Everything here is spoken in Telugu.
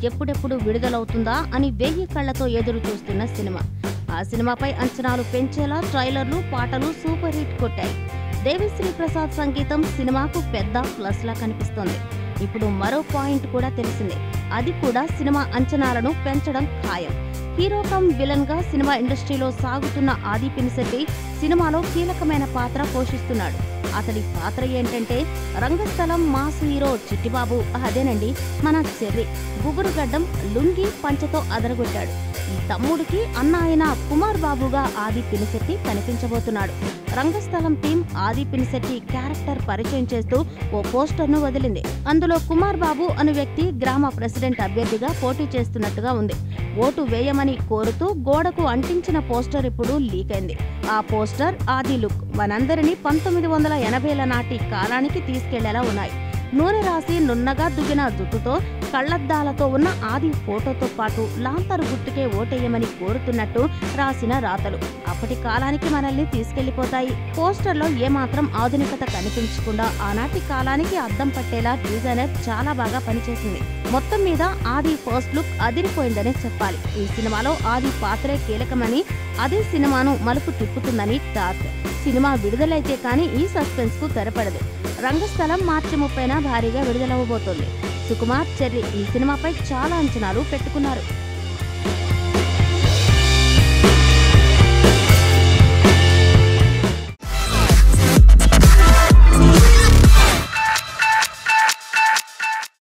ఎప్పుడెప్పుడు విడుదలవుతుందా అని వెయ్యి కళ్లతో ఎదురు చూస్తున్న సినిమా ఆ సినిమాపై అంచనాలు పెంచేలా ట్రైలర్లు పాటలు సూపర్ హిట్ కొట్టాయి దేవిశ్రీ ప్రసాద్ సంగీతం సినిమాకు పెద్ద ప్లస్ లా కనిపిస్తోంది ఇప్పుడు మరో పాయింట్ కూడా తెలిసిందే అది కూడా సినిమా అంచనాలను పెంచడం ఖాయం హీరో కమ్ విలన్ గా సినిమా ఇండస్ట్రీలో సాగుతున్న ఆది పినిశెట్టి సినిమాలో కీలకమైన పాత్ర పోషిస్తున్నాడు అతడి పాత్ర ఏంటంటే రంగస్థలం మాస్ హీరో చిట్టిబాబు అదేనండి మన చెర్రి గుబురుగడ్డం లుంగి పంచతో అదరగొట్టాడు ఈ తమ్ముడికి అన్న అయిన కుమార్ బాబుగా ఆది పినిశెట్టి కనిపించబోతున్నాడు రంగస్థలం టీం ఆది పినిశెట్టి క్యారెక్టర్ పరిచయం చేస్తూ ఓ పోస్టర్ ను వదిలింది అందులో కుమార్ బాబు అను వ్యక్తి గ్రామ ప్రెసిడెంట్ అభ్యర్థిగా పోటీ చేస్తున్నట్టుగా ఉంది ఓటు వేయమని కోరుతూ గోడకు అంటించిన పోస్టర్ ఇప్పుడు లీక్ అయింది ఆ పోస్టర్ ఆది లుక్ మనందరినీ పంతొమ్మిది వందల ఎనభైల నాటి కాలానికి తీసుకెళ్లేలా ఉన్నాయి నూనె రాసి నున్నగా దువ్విన జుట్టుతో కళ్లద్దాలతో ఉన్న ఆది ఫోటోతో పాటు లాంతరు గుర్తుకే ఓటేయమని కోరుతున్నట్టు రాసిన రాతలు అప్పటి కాలానికి మనల్ని తీసుకెళ్లిపోతాయి పోస్టర్లో ఏమాత్రం ఆధునికత కనిపించకుండా ఆనాటి కాలానికి అద్దం పట్టేలా డిజైనర్ చాలా బాగా పనిచేసింది మొత్తం మీద ఆది ఫస్ట్ లుక్ అదిరిపోయిందనే చెప్పాలి ఈ సినిమాలో ఆది పాత్రే కీలకమని అదే సినిమాను మలుపు తిప్పుతుందని టాక్ సినిమా విడుదలైతే కానీ ఈ సస్పెన్స్ కు తెరపడదు రంగస్థలం మార్చి ముప్పైన భారీగా విడుదలవ్వబోతోంది సుకుమార్ చెర్రి ఈ సినిమాపై చాలా అంచనాలు పెట్టుకున్నారు